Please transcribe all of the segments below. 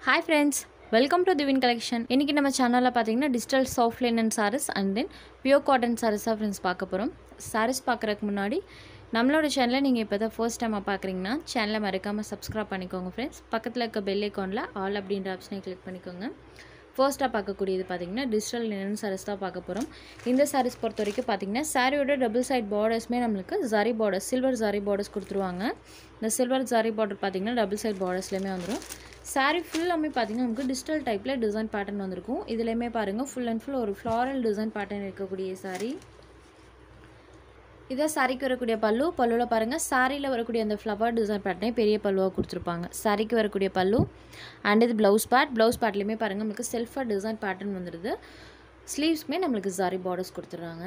hi friends welcome to திவின் collection இன்றைக்கி நம்ம சேனலில் பார்த்தீங்கன்னா digital soft linen saris and then pure cotton சாரீஸாக ஃப்ரெண்ட்ஸ் பார்க்க போகிறோம் சாரீஸ் பார்க்குறதுக்கு முன்னாடி நம்மளோட சேனலை நீங்கள் இப்போ தான் ஃபர்ஸ்ட் டைமாக பார்க்குறீங்கன்னா சேனலை மறக்காமல் சப்ஸ்கிரைப் பண்ணிக்கோங்க ஃப்ரெண்ட்ஸ் பக்கத்தில் இருக்க பெல் ஐக்கானில் ஆல் அப்படின்ற ஆப்ஷனை கிளிக் பண்ணிக்கோங்க ஃபர்ஸ்ட்டாக பார்க்கக்கூடியது பார்த்தீங்கன்னா டிஜிட்டல் லினன் சாரீஸ் தான் பார்க்க போகிறோம் இந்த சாரீஸ் பொறுத்த வரைக்கும் பார்த்தீங்கன்னா சாரியோட டபுள் சைட் பார்டர்ஸ்மே நம்மளுக்கு zari borders silver zari borders கொடுத்துருவாங்க இந்த சில்வர் ஜாரி பார்டர் பார்த்தீங்கன்னா டபுள் சைட் பார்டர்ஸ்லேயுமே வந்துடும் சாரீ ஃபுல்லாமே பார்த்தீங்கன்னா நமக்கு டிஜிட்டல் டைப்பில் டிசைன் பேட்டர்ன் வந்திருக்கும் இதுலேயுமே பாருங்கள் ஃபுல் அண்ட் ஃபுல் ஒரு ஃப்ளாரல் டிசைன் பேட்டர்ன் இருக்கக்கூடிய சாரீ இதான் சாரிக்கு வரக்கூடிய பல்லு பல்லுவில் பாருங்கள் சாரியில் வரக்கூடிய அந்த ஃப்ளவர் டிசைன் பேட்டர்னே பெரிய பல்லுவாக கொடுத்துருப்பாங்க சாரிக்கு வரக்கூடிய பல்லு அண்ட் இது ப்ளவுஸ் பேட் ப்ளவுஸ் பேட்லேயுமே பாருங்கள் நம்மளுக்கு செல்ஃபாக டிசைன் பேட்டர்ன் வந்துடுது ஸ்லீவ்ஸ்மே நம்மளுக்கு சாரி பார்டர்ஸ் கொடுத்துட்றாங்க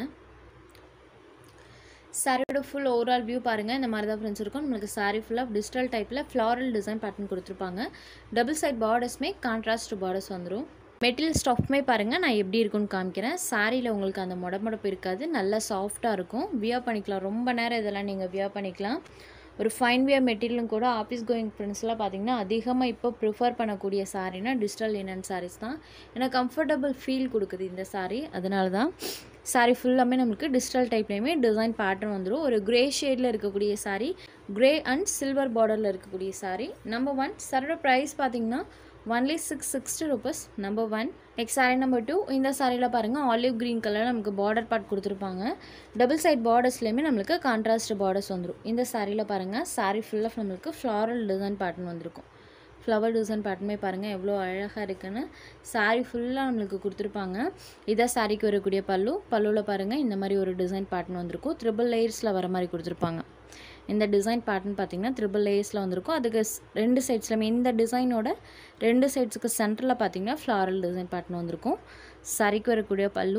சாரியோட ஃபுல் ஓவரால் வியூ பாருங்கள் இந்த மாதிரி தான் ஃப்ரெண்ட்ஸ் இருக்கும் நம்மளுக்கு சாரி ஃபுல்லாக டிஜிட்டல் டைப்பில் ஃப்ளாரல் டிசைன் பேட்டர்ன் கொடுத்துருப்பாங்க டபுள் சைட் பார்டர்ஸ்மே கான்ட்ராஸ்ட் பார்டர்ஸ் வந்துடும் மெட்டீரியல் ஸ்டஃப்மே பாருங்கள் நான் எப்படி இருக்குன்னு காமிக்கிறேன் சாரியில் உங்களுக்கு அந்த முடமுடப்பு இருக்காது நல்லா சாஃப்டாக இருக்கும் வியர் பண்ணிக்கலாம் ரொம்ப நேரம் இதெல்லாம் நீங்கள் வியர் பண்ணிக்கலாம் ஒரு ஃபைன் வியர் மெட்டீரியலும் கூட ஆஃபீஸ் கோயிங் ஃப்ரெண்ட்ஸ்லாம் பார்த்தீங்கன்னா அதிகமாக இப்போ ப்ரிஃபர் பண்ணக்கூடிய சாரீனா டிஜிட்டல் லினன் சாரீஸ் தான் ஏன்னா கம்ஃபர்டபுள் ஃபீல் கொடுக்குது இந்த சாரீ அதனால தான் சாரீ ஃபுல்லாமே நமக்கு டிஜிட்டல் டைப்லேயுமே டிசைன் பேட்டர்ன் வந்துடும் ஒரு க்ரே ஷேடில் இருக்கக்கூடிய சாரீ க்ரே அண்ட் சில்வர் பார்டரில் இருக்கக்கூடிய சாரீ நம்பர் ஒன் சாரோட ப்ரைஸ் பார்த்தீங்கன்னா only six sixty rupees number one next sari number two இந்த சாரியில் பாருங்கள் ஆலிவ் க்ரீன் கலர் நமக்கு பார்டர் பார்ட் கொடுத்துருப்பாங்க டபுள் சைட் பார்டர்ஸ்லேயுமே நம்மளுக்கு கான்ட்ராஸ்ட் பார்டர்ஸ் வந்துடும் இந்த சாரியில் பாருங்கள் சாரீ ஃபுல்லாக நம்மளுக்கு ஃப்ளாரல் டிசைன் பேட்டர்ன் வந்திருக்கும் ஃப்ளவர் டிசைன் பேட்டர்மே பாருங்கள் எவ்வளோ அழகாக இருக்குன்னு சாரீ ஃபுல்லாக நம்மளுக்கு கொடுத்துருப்பாங்க இதான் சாரிக்கு வரக்கூடிய பல்லு பல்லுவில் பாருங்கள் இந்த மாதிரி ஒரு டிசைன் பேட்டர்ன் வந்திருக்கும் த்ரிபிள் லேயர்ஸில் வர மாதிரி கொடுத்துருப்பாங்க இந்த டிசைன் பேட்டர்ன் பார்த்தீங்கன்னா த்ரிபிள் லேயர்ஸில் வந்திருக்கும் அதுக்கு ரெண்டு சைட்ஸ்லையுமே இந்த டிசைனோட ரெண்டு சைட்ஸுக்கு சென்டரில் பார்த்தீங்கன்னா ஃப்ளாரல் டிசைன் பேட்டர்ன் வந்திருக்கும் சரிக்கு வரக்கூடிய பல்லு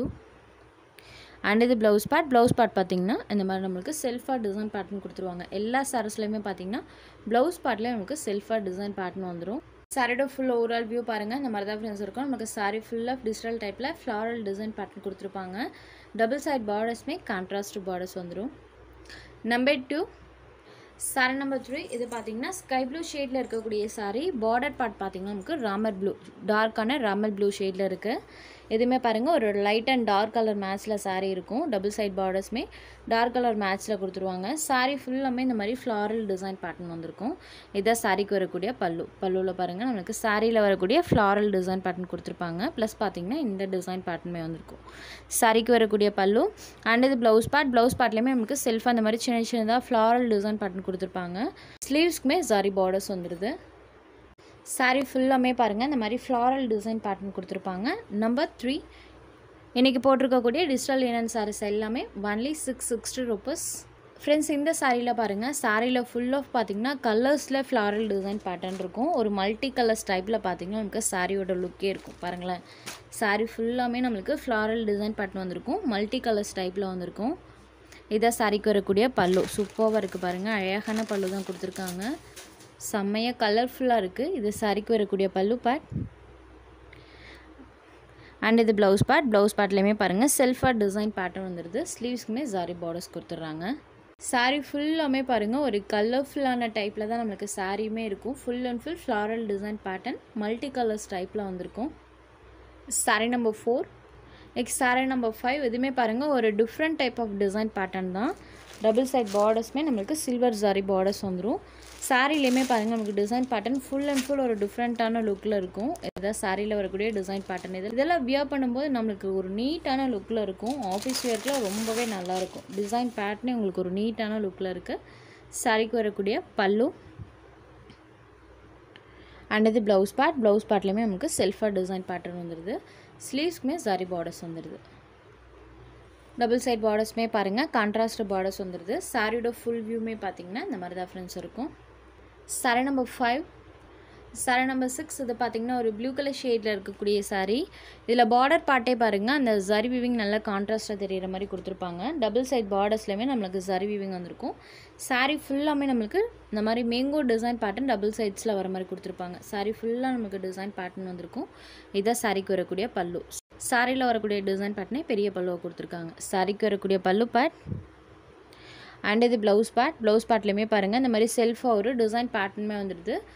அண்ட் இது ப்ளவுஸ் பேட் ப்ளவுஸ் பேட் பார்த்தீங்கன்னா இந்த மாதிரி நம்மளுக்கு செல்ஃபாக டிசைன் பேட்டர்ன் கொடுத்துருவாங்க எல்லா சாரஸ்லையுமே பார்த்தீங்கன்னா ப்ளவுஸ் பேட்லேயே நமக்கு செல்ஃபாக டிசைன் பேட்டர்ன் வந்துடும் சாரியோட ஃபுல் ஓவரால் வியூ பாருங்கள் இந்த மாதிரி தான் ஃப்ரெண்ட்ஸ் இருக்கும் நமக்கு சாரி ஃபுல்லாக டிஜிட்டல் டைப்பில் ஃப்ளாரல் டிசைன் பேட்டர்ன் கொடுத்துருப்பாங்க டபுள் சைட் பார்டர்ஸ்மே கான்ட்ராஸ்ட் பார்டர்ஸ் வந்துடும் number two sari number three இது பார்த்தீங்கன்னா ஸ்கை ப்ளூ ஷேடில் இருக்கக்கூடிய சாரீ பார்டர் பார்ட் பார்த்தீங்கன்னா நமக்கு ராமர் ப்ளூ டார்க்கான ராமர் ப்ளூ ஷேடில் இருக்குது எதுவுமே பாருங்கள் ஒரு லைட் அண்ட் டார்க் கலர் மேட்ச்சில் சாரீ இருக்கும் டபுள் சைட் பார்டர்ஸ்மே டார்க் கலர் மேட்ச்சில் கொடுத்துருவாங்க சாரீ ஃபுல்லாமே இந்த மாதிரி ஃப்ளாரல் டிசைன் பேட்டர்ன் வந்திருக்கும் இதான் சாரிக்கு வரக்கூடிய பல்லு பல்லுவில் பாருங்கள் நம்மளுக்கு சாரியில் வரக்கூடிய ஃப்ளாரல் டிசைன் பேட்டர்ன் கொடுத்துருப்பாங்க ப்ளஸ் பார்த்தீங்கன்னா இந்த டிசைன் பேட்டர்னுமே வந்திருக்கும் சாரிக்கு வரக்கூடிய பல்லு அண்ட் இது ப்ளவுஸ் பேட் ப்ளவுஸ் பேட்லேயுமே நமக்கு செல்ஃபாக அந்த மாதிரி சின்ன சின்னதாக ஃப்ளாரல் டிசைன் பேட்டர்ன் கொடுத்துருப்பாங்க ஸ்லீவ்ஸ்க்குமே சாரி பார்டர்ஸ் வந்துடுது சாரீ ஃபுல்லாமே பாருங்கள் இந்த மாதிரி ஃப்ளாரல் டிசைன் பேட்டர்ன் கொடுத்துருப்பாங்க நம்பர் த்ரீ இன்றைக்கி போட்டிருக்கக்கூடிய டிஜிட்டல் லினன் சாரீஸ் எல்லாமே only six sixty rupees friends இந்த சாரியில் பாருங்கள் சாரியில் ஃபுல் ஆஃப் பார்த்தீங்கன்னா கலர்ஸில் ஃப்ளாரல் டிசைன் பேட்டர்ன் இருக்கும் ஒரு மல்டி கலர்ஸ் டைப்பில் பார்த்தீங்கன்னா நமக்கு சாரியோட லுக்கே இருக்கும் பாருங்களேன் சாரி ஃபுல்லாமே நம்மளுக்கு ஃப்ளாரல் டிசைன் பேட்டர்ன் வந்திருக்கும் மல்டி கலர்ஸ் டைப்பில் வந்திருக்கும் இதான் சாரிக்கு வரக்கூடிய பல்லு சூப்பராக இருக்குது பாருங்கள் அழகான பல்லு தான் கொடுத்துருக்காங்க செம்மையாக கலர்ஃபுல்லாக இருக்குது இது சாரிக்கு வரக்கூடிய பல்லு பேட் அண்ட் இது ப்ளவுஸ் பேட் ப்ளவுஸ் பேட்லேயுமே பாருங்கள் செல்ஃபாக டிசைன் பேட்டர்ன் வந்துடுது ஸ்லீவ்ஸ்க்குமே சாரி பார்டர்ஸ் கொடுத்துட்றாங்க சாரீ ஃபுல்லாமே பாருங்கள் ஒரு கலர்ஃபுல்லான டைப்பில் தான் நம்மளுக்கு சாரியுமே இருக்கும் full and full floral design pattern multi colours டைப்பில் வந்திருக்கும் sari number four next sari number five எதுவுமே பாருங்கள் ஒரு different type of design pattern தான் டபுள் சைட் பார்டர்ஸ்மே நம்மளுக்கு சில்வர் ஜாரி பார்டர்ஸ் வந்துடும் சாரிலையுமே பாருங்கள் நமக்கு design pattern full and full ஒரு டிஃப்ரெண்ட்டான லுக்கில் இருக்கும் இதான் சாரியில் வரக்கூடிய டிசைன் பேட்டர்ன் இது இதெல்லாம் வியர் பண்ணும்போது நம்மளுக்கு ஒரு நீட்டான லுக்கில் இருக்கும் ஆஃபீஸ் வேர்க்கில் ரொம்பவே நல்லாயிருக்கும் டிசைன் பேட்டர்னே உங்களுக்கு ஒரு நீட்டான லுக்கில் இருக்குது சாரிக்கு வரக்கூடிய பல்லு அண்ட் இது ப்ளவுஸ் பேட் ப்ளவுஸ் பேட்லேயுமே நமக்கு செல்ஃபாக டிசைன் பேட்டர்ன் வந்துடுது ஸ்லீவ்ஸ்க்குமே சாரி பார்டர்ஸ் வந்துடுது டபுள் சைட் பார்டர்ஸ்மே பாருங்கள் கான்ட்ராஸ்ட் பார்டர்ஸ் வந்துடுது சாரியோட ஃபுல் வியூமே பார்த்தீங்கன்னா இந்த மாதிரி தான் ஃப்ரெண்ட்ஸ் இருக்கும் sari number five sari number six இது பார்த்திங்கன்னா ஒரு ப்ளூ கலர் ஷேடில் இருக்கக்கூடிய சாரீ இதில் பார்டர் பார்ட்டே பாருங்கள் அந்த ஜரி விவிங் நல்லா கான்ட்ராஸ்ட்டாக தெரிகிற மாதிரி கொடுத்துருப்பாங்க டபுள் சைட் பார்டர்ஸ்லையுமே நம்மளுக்கு ஜரி விவிங் வந்திருக்கும் சாரீ ஃபுல்லாமே நம்மளுக்கு இந்த மாதிரி மேங்கோ டிசைன் பேட்டர்ன் டபுள் சைட்ஸில் வர மாதிரி கொடுத்துருப்பாங்க சாரீ ஃபுல்லாக நமக்கு டிசைன் பேட்டர்ன் வந்திருக்கும் இதான் சாரிக்கு வரக்கூடிய பல்லு சாரியில் வரக்கூடிய டிசைன் பேட்டர்னே பெரிய பல்லுவை கொடுத்துருக்காங்க சாரிக்கு வரக்கூடிய பல்லு பேட் அண்ட் இது ப்ளவுஸ் பேட் ப்ளவுஸ் பேட்லேயுமே பாருங்கள் இந்த மாதிரி செல்ஃபாக ஒரு டிசைன் பேட்டர்னுமே வந்துடுது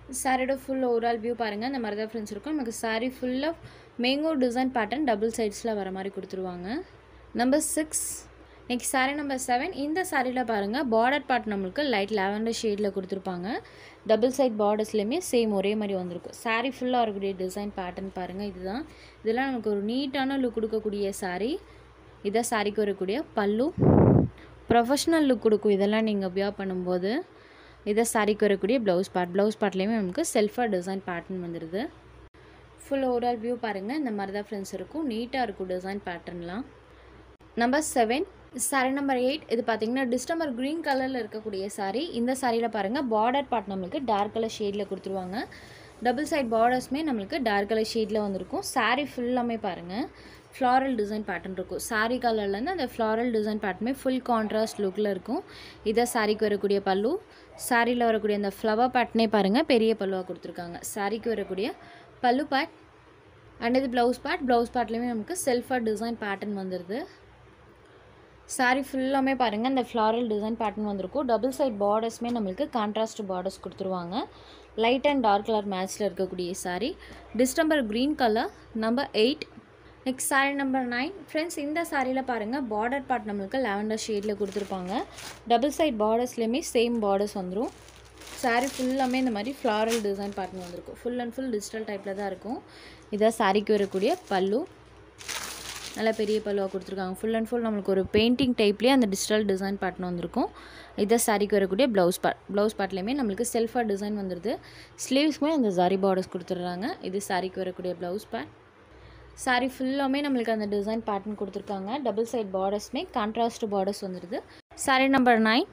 சாரியோட ஃபுல் ஓவரால் வியூ பாருங்கள் இந்த மாதிரி தான் ஃப்ரெண்ட்ஸ் இருக்கும் நமக்கு சாரீ ஃபுல்லாக மேங்கோ டிசைன் பேட்டர்ன் டபுள் சைட்ஸில் வர மாதிரி கொடுத்துருவாங்க number six next sari number seven இந்த சாரியில் பாருங்கள் பார்டர் பார்ட் நம்மளுக்கு லைட் லாவெண்டர் ஷேடில் கொடுத்துருப்பாங்க டபுள் சைட் பார்டர்ஸ்லேயுமே சேம் ஒரே மாதிரி வந்திருக்கும் சாரீ ஃபுல்லாக வரக்கூடிய டிசைன் பேட்டர்ன் பாருங்கள் இதுதான் இதெல்லாம் நமக்கு ஒரு நீட்டான லுக் கொடுக்கக்கூடிய சாரீ இதான் சாரிக்கு வரக்கூடிய பல்லு ப்ரொஃபஷ்னல் லுக் கொடுக்கும் இதெல்லாம் நீங்கள் வியர் பண்ணும்போது இதை சாரிக்கு வரக்கூடிய ப்ளவுஸ் பார்ட் ப்ளவுஸ் பார்ட்லேயுமே நமக்கு செல்ஃபாக டிசைன் பேட்டர்ன் வந்துடுது ஃபுல் ஓவரால் வியூ பாருங்கள் இந்த மாதிரி தான் ஃப்ரெண்ட்ஸ் இருக்கும் நீட்டாக இருக்கும் டிசைன் பேட்டர்ன்லாம் number seven sari number eight இது பார்த்தீங்கன்னா டிஸ்டம்பர் க்ரீன் கலரில் இருக்கக்கூடிய சாரீ இந்த சாரியில் பாருங்கள் பார்டர் பார்ட் நம்மளுக்கு டார்க் கலர் ஷேடில் கொடுத்துருவாங்க டபுள் சைட் பார்டர்ஸுமே நம்மளுக்கு டார்க் கலர் ஷேடில் வந்திருக்கும் சாரீ ஃபுல்லாமே பாருங்கள் ஃப்ளாரல் டிசைன் பேட்டர்ன் இருக்கும் சாரீ கலர்லேருந்து அந்த ஃப்ளாரல் டிசைன் பேட்டர்மே ஃபுல் கான்ட்ராஸ்ட் லுக்கில் இருக்கும் இதை சாரிக்கு வரக்கூடிய பல்லு சாரியில் வரக்கூடிய அந்த ஃப்ளவர் பேட்டர்னே பாருங்கள் பெரிய பல்லுவாக கொடுத்துருக்காங்க சாரிக்கு வரக்கூடிய பல்லு பேட் அண்ட் இது ப்ளவுஸ் பேட் ப்ளவுஸ் பேட்லேயுமே நமக்கு செல்ஃபாக டிசைன் பேட்டர்ன் வந்துடுது சாரீ ஃபுல்லாமே பாருங்கள் இந்த ஃப்ளாரல் டிசைன் பேட்டர்ன் வந்திருக்கும் டபுள் சைட் பார்டர்ஸுமே நம்மளுக்கு கான்ட்ராஸ்ட் பார்டர்ஸ் கொடுத்துருவாங்க லைட் அண்ட் டார்க் கலர் மேட்ச்சில் இருக்கக்கூடிய sari distemper green colour number eight next sari number nine friends இந்த சாரியில் பாருங்கள் பார்டர் பார்ட் நம்மளுக்கு லாவெண்டர் ஷேடில் கொடுத்துருப்பாங்க டபுள் சைட் பார்டர்ஸ்லேயுமே சேம் பார்டர்ஸ் வந்துடும் சாரீ ஃபுல்லாமே இந்த மாதிரி ஃப்ளாரல் டிசைன் பேட்டர்ன் வந்திருக்கும் ஃபுல் அண்ட் ஃபுல் டிஜிட்டல் டைப்பில் தான் இருக்கும் இதான் சாரிக்கு வரக்கூடிய பல்லு நல்லா பெரிய பல்லுவாக கொடுத்துருக்காங்க ஃபுல் அண்ட் ஃபுல் நம்மளுக்கு ஒரு பெயிண்டிங் டைப்லேயே அந்த டிஜிட்டல் டிசைன் பேட்டர்ன் வந்திருக்கும் இதை சாரிக்கு வரக்கூடிய ப்ளவுஸ் பார்ட் ப்ளவுஸ் பார்ட்லேயுமே நம்மளுக்கு செல்ஃபாக டிசைன் வந்துடுது ஸ்லீவ்ஸ்க்குமே அந்த ஜரி பார்டர்ஸ் கொடுத்துட்றாங்க இது சாரிக்கு வரக்கூடிய ப்ளவுஸ் பார்ட் சாரி ஃபுல்லாமே நம்மளுக்கு அந்த டிசைன் பேட்டர்ன் கொடுத்துருக்காங்க டபுள் சைட் பார்டர்ஸ்மே கான்ட்ராஸ்ட் பார்டர்ஸ் வந்துடுது sari number nine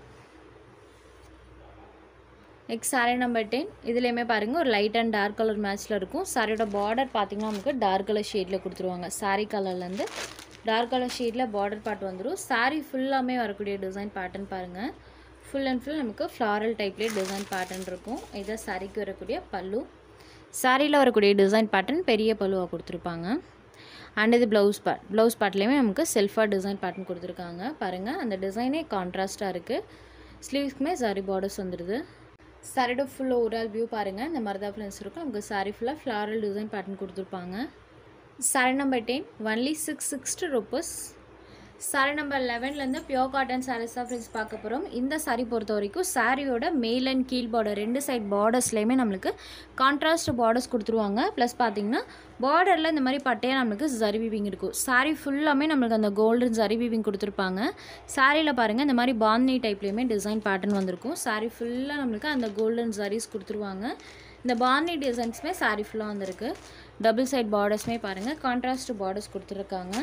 next sari number ten இதுலேயுமே பாருங்கள் ஒரு லைட் அண்ட் டார்க் கலர் மேட்ச்சில் இருக்கும் சாரியோட பார்டர் பார்த்திங்கன்னா நமக்கு டார்க் கலர் ஷேடில் கொடுத்துருவாங்க சாரீ கலர்லேருந்து டார்க் கலர் ஷேடில் பார்டர் பார்ட் வந்துடும் சாரீ ஃபுல்லாமே வரக்கூடிய டிசைன் பேட்டர்ன் பாருங்கள் ஃபுல் அண்ட் ஃபுல் நமக்கு ஃப்ளாரல் டைப்லேயே டிசைன் பேட்டர்ன் இருக்கும் இதை சாரிக்கு வரக்கூடிய பல்லு சாரியில் வரக்கூடிய டிசைன் பேட்டர்ன் பெரிய பல்லுவாக கொடுத்துருப்பாங்க அண்ட் இது ப்ளவுஸ் பார்ட் ப்ளவுஸ் பார்ட்லேயுமே நமக்கு செல்ஃபாக டிசைன் பேட்டர்ன் கொடுத்துருக்காங்க பாருங்கள் அந்த டிசைனே கான்ட்ராஸ்ட்டாக இருக்குது ஸ்லீவ்ஸ்க்குமே சாரி பார்டர்ஸ் வந்துடுது சாரியோட ஃபுல் ஓவரால் வியூ பாருங்கள் இந்த மாதிரி தான் ஃப்ரெண்ட்ஸ் இருக்கும் நமக்கு சாரி ஃபுல்லாக ஃப்ளாரல் டிசைன் பேட்டர்ன் கொடுத்துருப்பாங்க sari number ten only six sixty rupees sari number லெவன்லேருந்து பியோர் காட்டன் சாரீஸ் தான் ஃப்ரெண்ட்ஸ் பார்க்க போகிறோம் இந்த சாரீ பொறுத்த வரைக்கும் சாரியோட மேல் அண்ட் கீழ் பார்டர் ரெண்டு சைட் பார்டர்ஸ்லேயுமே நம்மளுக்கு கான்ட்ராஸ்ட் பார்டர்ஸ் கொடுத்துருவாங்க ப்ளஸ் பார்த்தீங்கன்னா பார்டரில் இந்த மாதிரி பட்டையாக நம்மளுக்கு ஜரி வீவிங் இருக்கும் சாரீ ஃபுல்லாமே நம்மளுக்கு அந்த கோல்டன் ஜரி வீவிங் கொடுத்துருப்பாங்க சாரியில் பாருங்கள் இந்த மாதிரி பாந்தி டைப்லேயுமே டிசைன் பேட்டர்ன் வந்திருக்கும் சாரீ ஃபுல்லாக நம்மளுக்கு அந்த கோல்டன் ஜரிஸ் கொடுத்துருவாங்க இந்த பாந்தி டிசைன்ஸுமே சாரீ ஃபுல்லாக வந்திருக்கு டபுள் சைட் பார்டர்ஸுமே பாருங்கள் கான்ட்ராஸ்ட் பார்டர்ஸ் கொடுத்துருக்காங்க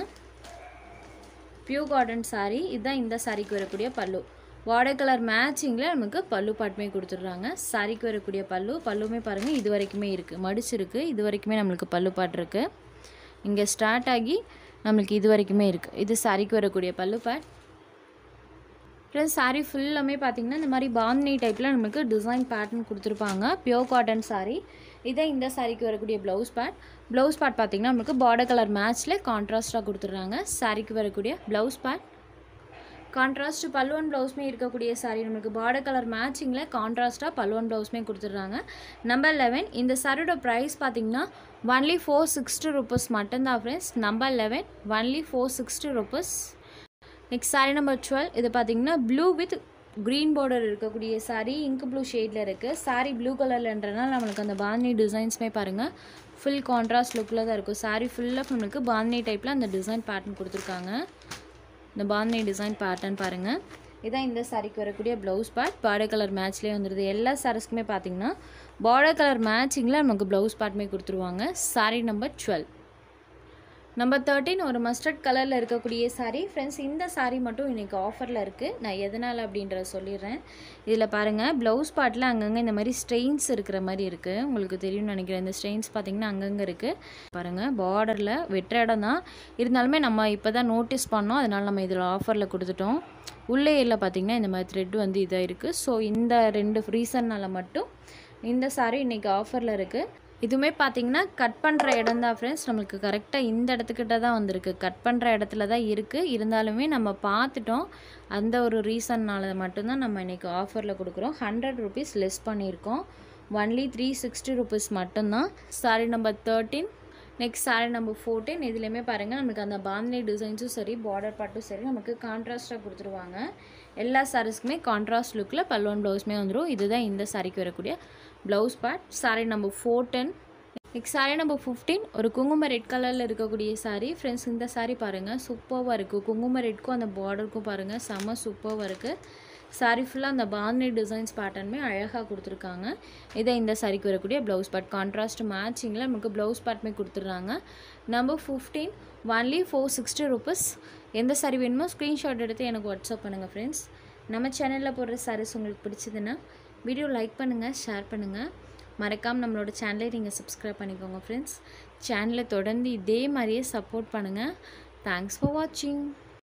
பியூ காட்டன் சாரீ இதுதான் இந்த சாரீக்கு வரக்கூடிய பல்லு வாடகை கலர் மேட்சிங்கில் நமக்கு பல்லு பாட்டுமே கொடுத்துட்றாங்க சாரிக்கு வரக்கூடிய பல்லு பல்லுமே பாருங்கள் இது வரைக்குமே இருக்குது மடிச்சிருக்கு இது வரைக்குமே நம்மளுக்கு பல்லு பாட்டு இருக்குது இங்கே ஸ்டார்ட் ஆகி நம்மளுக்கு இது வரைக்குமே இருக்குது இது சாரிக்கு வரக்கூடிய பல்லு பேட் ப்ளஸ் சாரீ ஃபுல்லாமே பார்த்திங்கன்னா இந்த மாதிரி பாந்தினி டைப்பில் நம்மளுக்கு டிசைன் பேட்டர்ன் கொடுத்துருப்பாங்க பியோர் காட்டன் சாரீ இதே இந்த சாரிக்கு வரக்கூடிய ப்ளவுஸ் பேட் ப்ளவுஸ் பேட் பார்த்திங்கன்னா நம்மளுக்கு பார்டர் கலர் மேட்ச்சில் கான்ட்ராஸ்ட்டாக கொடுத்துட்றாங்க சாரிக்கு வரக்கூடிய ப்ளவுஸ் பேட் கான்ட்ராஸ்ட் பல்லுவன் ப்ளவுஸ்மே இருக்கக்கூடிய சாரீ நம்மளுக்கு பார்டர் கலர் மேட்சிங்கில் கான்ட்ராஸ்ட்டாக பல்லுவன் ப்ளவுஸ்மே கொடுத்துட்றாங்க நம்பர் லெவன் இந்த சாரியோட ப்ரைஸ் பார்த்திங்கன்னா ஒன்லி ஃபோர் சிக்ஸ்டி ருபீஸ் மட்டும்தான் friends number eleven only four sixty rupees next sari number twelve இது பார்த்தீங்கன்னா ப்ளூ வித் க்ரீன் பார்டர் இருக்கக்கூடிய சாரீ இங்க் ப்ளூ ஷேடில் இருக்குது சாரீ ப்ளூ கலர்லன்றனால நம்மளுக்கு அந்த பாந்தினி டிசைன்ஸுமே பாருங்கள் ஃபுல் கான்ட்ராஸ்ட் லுக்கில் தான் இருக்கும் சாரீ ஃபுல்லாக நம்மளுக்கு பாந்தினி டைப்பில் அந்த டிசைன் பேட்டர்ன் கொடுத்துருக்காங்க இந்த பாந்தினி டிசைன் பேட்டர்ன் பாருங்கள் இதான் இந்த சாரிக்கு வரக்கூடிய ப்ளவுஸ் பார்ட் பார்டர் கலர் மேட்ச்லேயே வந்துடுது எல்லா சாரீஸ்க்குமே பார்த்தீங்கன்னா பார்டர் கலர் மேட்சிங்கில் நமக்கு ப்ளவுஸ் பார்ட்டுமே கொடுத்துருவாங்க sari number twelve number thirteen ஒரு மஸ்டர்ட் கலரில் இருக்கக்கூடிய சாரீ ஃப்ரெண்ட்ஸ் இந்த சாரீ மட்டும் இன்றைக்கி ஆஃபரில் இருக்குது நான் எதனால் அப்படின்றத சொல்லிடுறேன் இதில் பாருங்கள் ப்ளவுஸ் பார்ட்டில் அங்கங்கே இந்த மாதிரி ஸ்ட்ரெயின்ஸ் இருக்கிற மாதிரி இருக்குது உங்களுக்கு தெரியும்னு நினைக்கிறேன் இந்த ஸ்ட்ரெயின்ஸ் பார்த்திங்கன்னா அங்கங்கே இருக்குது பாருங்கள் பார்டரில் வெட்டுற இடம் தான் இருந்தாலுமே நம்ம இப்போ தான் நோட்டீஸ் பண்ணோம் அதனால் நம்ம இதில் ஆஃபரில் கொடுத்துட்டோம் உள்ளே இல்லை பார்த்திங்கன்னா இந்த மாதிரி த்ரெட் வந்து இதாக இருக்குது ஸோ இந்த ரெண்டு ரீசன்னால் மட்டும் இந்த சாரீ இன்றைக்கி ஆஃபரில் இருக்குது இதுவுமே பார்த்தீங்கன்னா கட் பண்ணுற இடம் தான் ஃப்ரெண்ட்ஸ் நம்மளுக்கு கரெக்டாக இந்த இடத்துக்கிட்ட தான் வந்திருக்கு கட் பண்ணுற இடத்துல தான் இருக்குது இருந்தாலுமே நம்ம பார்த்துட்டோம் அந்த ஒரு ரீசன்னால் மட்டும்தான் நம்ம இன்றைக்கி ஆஃபரில் கொடுக்குறோம் ஹண்ட்ரட் ருபீஸ் லெஸ் பண்ணியிருக்கோம் ஒன்லி த்ரீ சிக்ஸ்டி ருபீஸ் மட்டும்தான் sari number thirteen next sari number fourteen இதுலேயுமே பாருங்கள் நமக்கு அந்த பாந்தினி டிசைன்ஸும் சரி பார்டர் பாட்டும் சரி நமக்கு கான்ட்ராஸ்ட்டாக கொடுத்துருவாங்க எல்லா சாரீஸ்க்குமே கான்ட்ராஸ்ட் லுக்கில் பல்லுவன் ப்ளவுஸுமே வந்துடும் இதுதான் இந்த சாரிக்கு வரக்கூடிய blouse part sari number fourteen next sari number fifteen ஒரு குங்கும ரெட் கலரில் இருக்கக்கூடிய சாரீ ஃப்ரெண்ட்ஸ் இந்த சாரீ பாருங்கள் சூப்பராக இருக்குது குங்கும ரெட்க்கும் அந்த பார்டருக்கும் பாருங்கள் செம்ம சூப்பராக இருக்குது சாரீ ஃபுல்லாக அந்த பாந்தினி டிசைன்ஸ் பேட்டர்னுமே அழகாக கொடுத்துருக்காங்க இதை இந்த சாரிக்கு வரக்கூடிய ப்ளவுஸ் பார்ட் கான்ட்ராஸ்ட் மேட்சிங்கில் நமக்கு ப்ளவுஸ் பார்ட்டுமே கொடுத்துட்றாங்க number fifteen only four sixty rupees எந்த சாரி வேணுமோ ஸ்க்ரீன்ஷாட் எடுத்து எனக்கு வாட்ஸ்அப் பண்ணுங்கள் ஃப்ரெண்ட்ஸ் நம்ம சேனலில் போடுற சாரீஸ் உங்களுக்கு பிடிச்சதுன்னா வீடியோ லைக் பண்ணுங்கள் ஷேர் பண்ணுங்கள் மறக்காமல் நம்மளோட சேனலை நீங்கள் சப்ஸ்கிரைப் பண்ணிக்கோங்க ஃப்ரெண்ட்ஸ் சேனலை தொடர்ந்து இதே மாதிரியே சப்போர்ட் பண்ணுங்கள் தேங்க்ஸ் ஃபார் வாட்சிங்